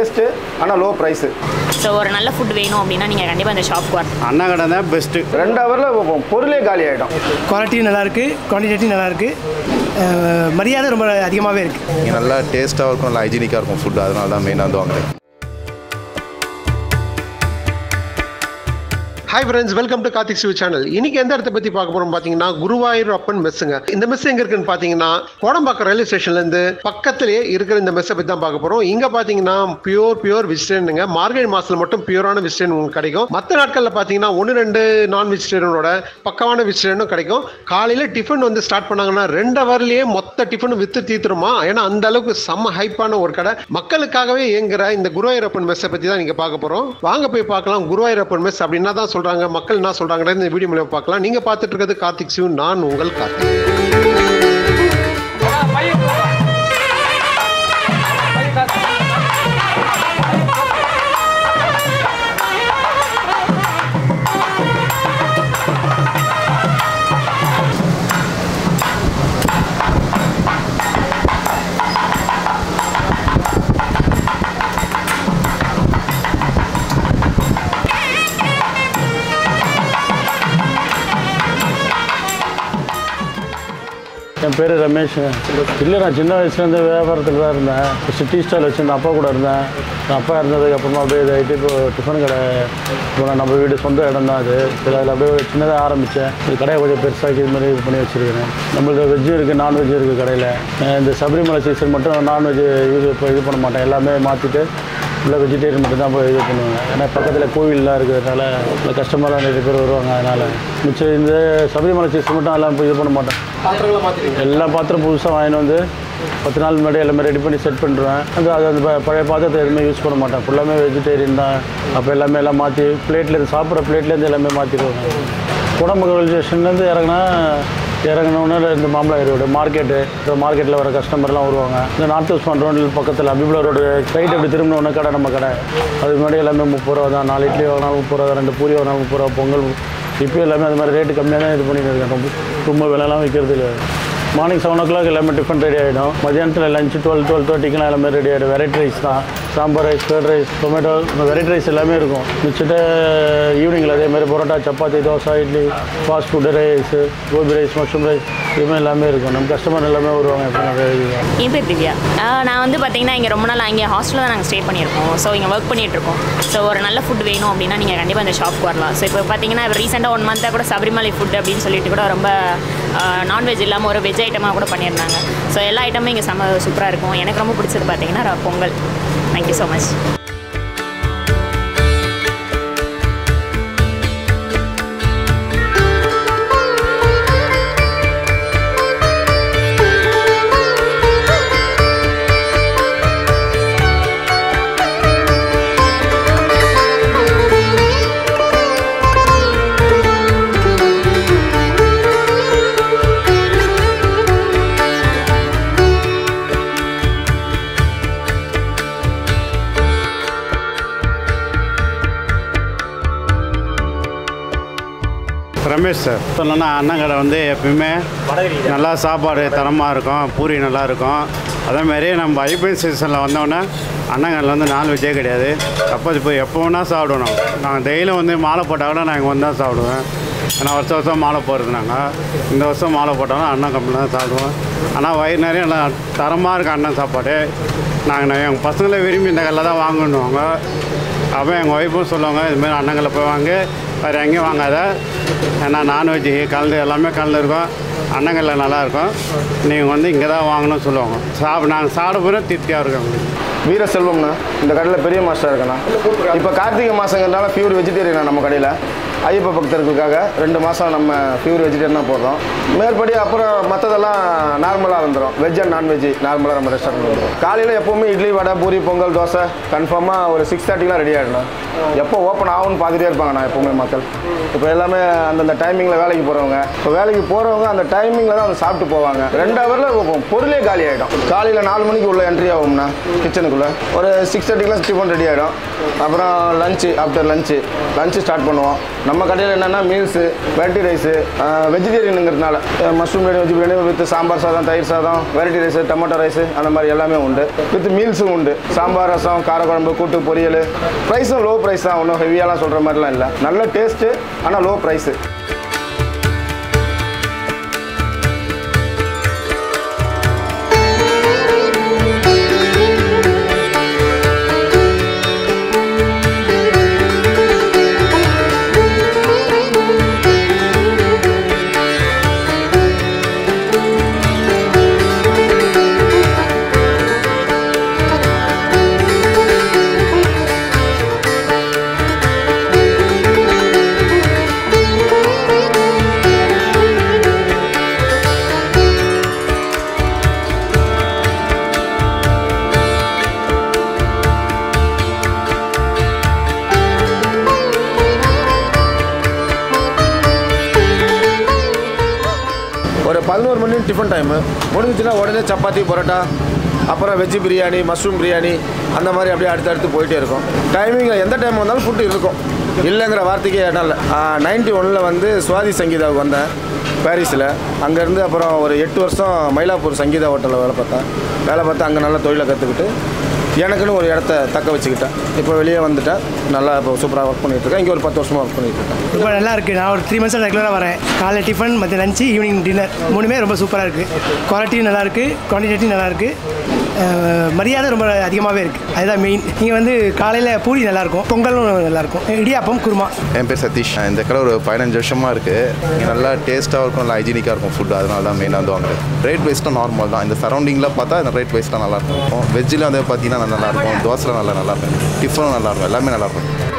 Taste ஆனால் low price so ஒரு நல்ல ஃபுட் வேணும் அப்படின்னா நீங்கள் கண்டிப்பாக இந்த ஷாப்க்கு வரணும் அண்ணா கடை தான் பெஸ்ட்டு ரெண்டு ஹவரில் பொருளே காலி ஆகிடும் குவாலிட்டியும் நல்லாயிருக்கு குவான்டிட்டி நல்லாயிருக்கு மரியாதை ரொம்ப அதிகமாகவே இருக்குது இங்கே நல்லா டேஸ்ட்டாக இருக்கும் நல்லா ஹைஜீனிக்காக இருக்கும் ஃபுட் அதனால தான் மெயினாக வந்து வாங்குறேன் hi friends welcome to Karthik Shiv channel இன்னைக்கு எந்த இடத்த பற்றி பார்க்க போகிறோம் பார்த்தீங்கன்னா குருவாயூர் அப்பன் மெஸ்ஸுங்க இந்த மெஸ் எங்கே இருக்குன்னு பார்த்தீங்கன்னா கோடம்பாக்கம் ரயில்வே ஸ்டேஷன்லேருந்து பக்கத்துலேயே இருக்கிற இந்த மெஸ்ஸை பற்றி தான் பார்க்க போகிறோம் இங்கே பார்த்தீங்கன்னா பியூர் பியூர் வெஜிடேரியனுங்க மார்கழி மாதத்தில் மட்டும் பியூரான வெஜிடேரியன் உங்களுக்கு கிடைக்கும் மற்ற நாட்களில் பார்த்தீங்கன்னா ஒன்று ரெண்டு நான் வெஜிடேரியனோட பக்கமான வெஜிடேரியனும் கிடைக்கும் காலையில் டிஃபன் வந்து ஸ்டார்ட் பண்ணாங்கன்னா ரெண்டு ஹவர்லேயே மொத்த டிஃபன் வித்து தீத்துருமா ஏன்னா அந்த அளவுக்கு செம்ம ஹைப்பான ஒரு கடை மக்களுக்காகவே இயங்குற இந்த குருவாயூரப்பன் மெஸ்ஸை பற்றி தான் நீங்கள் பார்க்க போகிறோம் வாங்க போய் பார்க்கலாம் குருவாயூரப்பன் மெஸ் அப்படின்னா தான் சொல்கிறாங்க மக்கள் என்ன சொல்கிறாங்கன்னு இந்த வீடியோ மூலியம் பார்க்கலாம் நீங்கள் பார்த்துட்டு இருக்கிறது கார்த்திக் சிவ் நான் உங்கள் கார்த்திக் என் பேர் ரமேஷ் இல்லை நான் சின்ன வயசுலேருந்து வியாபாரத்தில் தான் இருந்தேன் ஃபஸ்ட்டு டீ ஸ்டால் வச்சுருந்தேன் அப்பா கூட இருந்தேன் நான் அப்பா இருந்ததுக்கு அப்புறமா அப்படியே இதாகிட்டு இப்போ டிஃபன் கடை இப்போ நான் நம்ம வீடு சொந்த இடம் தான் அது சரி அதில் அப்படியே ஒரு சின்னதாக ஆரம்பித்தேன் இது கடையை கொஞ்சம் பெருசாக்கி இது மாதிரி இது பண்ணி வச்சுருக்கிறேன் நம்மளுக்கு வெஜ்ஜும் இருக்குது நான்வெஜ்ஜும் இருக்குது கடையில் இந்த சபரிமலை சீசன் மட்டும் நான்வெஜ் இது இப்போ இது பண்ண மாட்டேன் எல்லாமே மாற்றிட்டு இல்லை வெஜிடேரியன் மட்டும் தான் போய் இது பண்ணுவாங்க ஏன்னா பக்கத்தில் கோவில்லாம் இருக்கிறதுனால இல்லை கஸ்டமர்லாம் நிறைய பேர் வருவாங்க அதனால் மிச்சம் இந்த சபரிமலை சீசன் மட்டும் எல்லாம் போய் இது பண்ண மாட்டேன் எல்லா பாத்திரம் புதுசாக வாங்கிட்டு வந்து பத்து நாள் முன்னாடி எல்லாமே ரெடி பண்ணி செட் பண்ணிடுவேன் அந்த அது அந்த ப- பழைய பாத்திரத்தை எதுவுமே யூஸ் பண்ண மாட்டேன் ஃபுல்லாமே வெஜிடேரியன் தான் அப்போ எல்லாமே எல்லாம் மாற்றி பிளேட்லேருந்து சாப்பிட்ற பிளேட்லேருந்து எல்லாமே மாற்றிடுவாங்க குடம்பு ஸ்டேஷன்லேருந்து இறங்கினா இறங்கினோன்னே இந்த மாம்பழம் ரோடு மார்க்கெட்டு இந்த மார்க்கெட்டில் வர கஸ்டமர்லாம் வருவாங்க இந்த நார்த் உஸ்மான் ரோடு பக்கத்தில் அபிபுலா ரோடு ரைட் அப்படி திரும்பினோடனே கடை நம்ம கடை அது முன்னாடி எல்லாமே முப்பது ரூபா தான் நாலு இட்லி வாங்கினாலும் முப்பது ரூபா ரெண்டு பூரி வாங்கினாலும் முப்பது ரூபா பொங்கல் இப்போ எல்லாமே அது மாதிரி ரேட்டு கம்மியாக தான் இது பண்ணிட்டு இருக்கேன் ரொம்ப ரொம்ப விலைலாம் விற்கிறது இல்லை மார்னிங் செவன் ஓ கிளாக் எல்லாமே டிஃபன் ரெடி ஆகிடும் மதியானத்தில் லஞ்சு டுவெல் டுவெல் தேர்ட்டிக்கெலாம் எல்லாமே ரெடி ஆகிடும் வெரைட்டி ரைஸ் தான் sambar rice curd rice tomato variety rice எல்லாமே இருக்கும் மிச்சிட்டு ஈவினிங்கில் அதே மாதிரி parotta chapati dosa idli fast food rice gobi rice mushroom rice இதுவுமே எல்லாமே இருக்கும் நம்ம கஸ்டமர் எல்லாமே வருவாங்க எப்போ நிறைய இதுதான் என் பேர் திவ்யா ஆஹ் நான் வந்து பார்த்தீங்கன்னா இங்கே ரொம்ப நாள் இங்கே ஹாஸ்டலில் தான் நாங்கள் ஸ்டே பண்ணியிருக்கோம் ஸோ இங்கே ஒர்க் பண்ணிட்டு இருக்கோம் ஸோ ஒரு நல்ல ஃபுட் வேணும் அப்படின்னா நீங்கள் கண்டிப்பாக இந்த ஷாப்க்கு வரலாம் ஸோ இப்போ பார்த்தீங்கன்னா ரீசெண்டாக ஒன் மந்த்தாக கூட சபரிமலை ஃபுட் அப்படின்னு சொல்லிட்டு கூட ரொம்ப நான்வெஜ் இல்லாமல் ஒரு வெஜ் ஐட்டமாக கூட பண்ணியிருந்தாங்க ஸோ எல்லா ஐட்டமும் இங்கே செம்ம சூப்பராக இருக்கும் எனக்கு ரொம்ப பிடிச்சது பார்த்தீங்கன்னா ர- pongal thank you so much Ramesh sir சொல்லணும்னா அண்ணன் கடை வந்து எப்பயுமே நல்லா சாப்பாடு தரமாக இருக்கும் பூரி நல்லா இருக்கும் அதேமாரி நம்ம ஐபிஎல் சீசனில் வந்தோடனே அண்ணங்கடையில் வந்து நான்வெஜ்ஜே கிடையாது அப்போ இப்போ எப்போ வேணால் சாப்பிடுவோம் நாங்கள் டெய்லியும் வந்து மாலை போட்டால் கூட நான் இங்கே வந்து தான் சாப்பிடுவேன் ஏன்னா வருஷம் வருஷம் மாலை போடுறது நாங்கள் இந்த வருஷம் மாலை போட்டாலும் அண்ணன் கம்பெனியில் தான் சாப்பிடுவோம் ஆனால் வயிறு நிறைய நல்லா தரமாக இருக்கும் அண்ணன் சாப்பாடு நாங்கள் எங்கள் பசங்களே விரும்பி இந்த கடையில் தான் வாங்கணுவாங்க அப்போ எங்கள் ஒய்ஃபும் சொல்லுவாங்க இதுமாரி அண்ணங்களை போய் வாங்க வேறு எங்கேயும் வாங்காத ஏன்னா நான்வெஜ் கலந்து எல்லாமே கலந்துருக்கும் அண்ணங்களில் நல்லாயிருக்கும் நீங்கள் வந்து இங்கே தான் வாங்கணும்னு சொல்லுவாங்க சாப்பிட நாங்கள் சாப்பிட போகிற திருப்தியாக இருக்கும் எங்களுக்கு. வீர செல்வம்ண்ணா இந்த கடையில் பெரிய மாஸ்டர் இருக்கண்ணா இப்போ கார்த்திகை மாதங்கிறதுனால பியூர் வெஜிடேரியனா நம்ம கடையில் ஐயப்ப பக்தர்களுக்காக ரெண்டு மாதம் நம்ம பியூர் வெஜிடேரியனாக போடுறோம் மேற்படி அப்புறம் மற்றதெல்லாம் நார்மலாக வந்துடும் வெஜ் அண்ட் நான்வெஜ் நார்மலாக நம்ம ரெஸ்டாரண்ட் வந்துடும் காலையில் எப்போவுமே இட்லி வடை பூரி பொங்கல் தோசை கன்ஃபார்மாக ஒரு சிக்ஸ் தேர்ட்டிலாம் ரெடி ஆகிடணும் எப்போ ஓப்பன் ஆகும்னு பார்த்துட்டே இருப்பாங்கண்ணா எப்போவுமே மக்கள் இப்போ எல்லாமே அந்தந்த டைமிங்கில் வேலைக்கு போகிறவங்க இப்போ வேலைக்கு போகிறவங்க அந்த டைமிங்கில் தான் வந்து சாப்பிட்டு போவாங்க ரெண்டு ஹவரில் பொருளே காலி ஆகிடும் காலையில் நாலு மணிக்கு உள்ள என்ட்ரி ஆகும்ண்ணா கிச்சனுக்குள்ளே ஒரு சிக்ஸ் தேர்ட்டிக்கெலாம் டிஃபன் ரெடி ஆகிடும் அப்புறம் lunch after lunch lunch start பண்ணுவோம் நம்ம கடையில் என்னென்னா மீல்ஸு வெரைட்டி ரைஸு வெஜிடேரியனுங்கிறதுனால mushroom biryani veg biryani with sambar சாதம் தயிர் சாதம் வெரைட்டி ரைஸு டொமேட்டோ ரைஸு அந்த மாதிரி எல்லாமே உண்டு வித் மீல்ஸும் உண்டு சாம்பார் ரசம் காரக்குழம்பு கூட்டு பொரியல் ப்ரைஸும் லோ ப்ரைஸ் தான் ஒன்றும் ஹெவியாலாம் சொல்கிற மாதிரிலாம் இல்லை நல்ல டேஸ்ட்டு ஆனால் லோ ப்ரைஸு ஒரு பதினோரு மணி டிஃபன் டைமு முடிஞ்சிச்சுன்னா உடனே சப்பாத்தி பரோட்டா அப்புறம் வெஜ் பிரியாணி மஷ்ரூம் பிரியாணி அந்த மாதிரி அப்படியே அடுத்து அடுத்து போயிட்டே இருக்கும் டைமிங்கில் எந்த டைம் வந்தாலும் ஃபுட்டு இருக்கும் இல்லைங்கிற வார்த்தைக்கே இடம் இல்லை நைன்டி ஒனில் வந்து சுவாதி சங்கீதாவுக்கு வந்தேன் பாரிஸில் அங்கேருந்து அப்புறம் ஒரு எட்டு வருஷம் மயிலாப்பூர் சங்கீதா ஹோட்டலில் வேலை பார்த்தேன் வேலை பார்த்து அங்கே நல்ல தொழிலை கற்றுக்கிட்டு எனக்குன்னு ஒரு இடத்த தக்க வச்சுக்கிட்டேன் இப்போ வெளியே வந்துட்டேன் நல்லா இப்போ சூப்பராக ஒர்க் பண்ணிட்டு இருக்கேன் இங்கே ஒரு பத்து வருஷமாக ஒர்க் பண்ணிட்டு இருக்கேன் ரொம்ப நல்லா இருக்குது நான் ஒரு த்ரீ மந்த்ஸாக ரெகுலராக வரேன் காலைல டிஃபன் மற்ற லஞ்சு ஈவினிங் டின்னர் மூணுமே ரொம்ப சூப்பராக இருக்குது குவாலிட்டியும் நல்லா இருக்குது குவான்டிட்டியும் நல்லா இருக்குது அஹ், மரியாதை ரொம்ப அதிகமாகவே இருக்குது அதுதான் மெயின் இங்கே வந்து காலையில் பூரி நல்லாயிருக்கும் பொங்கலும் நல்லாயிருக்கும் இடியாப்பம் குருமா என் பேர் சதீஷ் இந்த கடை ஒரு பதினஞ்சு வருஷமாக இருக்குது இங்கே நல்லா டேஸ்ட்டாக இருக்கும் நல்லா ஹைஜீனிக்காக இருக்கும் ஃபுட் அதனால தான் மெயினாக வந்து வாங்குறேன் ரேட் வைஸ்லாம் நார்மல் தான் இந்த சரௌண்டிங்கில் பார்த்தா இந்த ரேட் வைஸ்லாம் நல்லாயிருக்கும் வெஜ்ஜில் வந்து பார்த்தீங்கன்னா நல்லா இருக்கும் தோசைலாம் நல்லா நல்லாயிருக்கும் டிஃபனும் நல்லாயிருக்கும் எல்லாமே நல்லாயிருக்கும்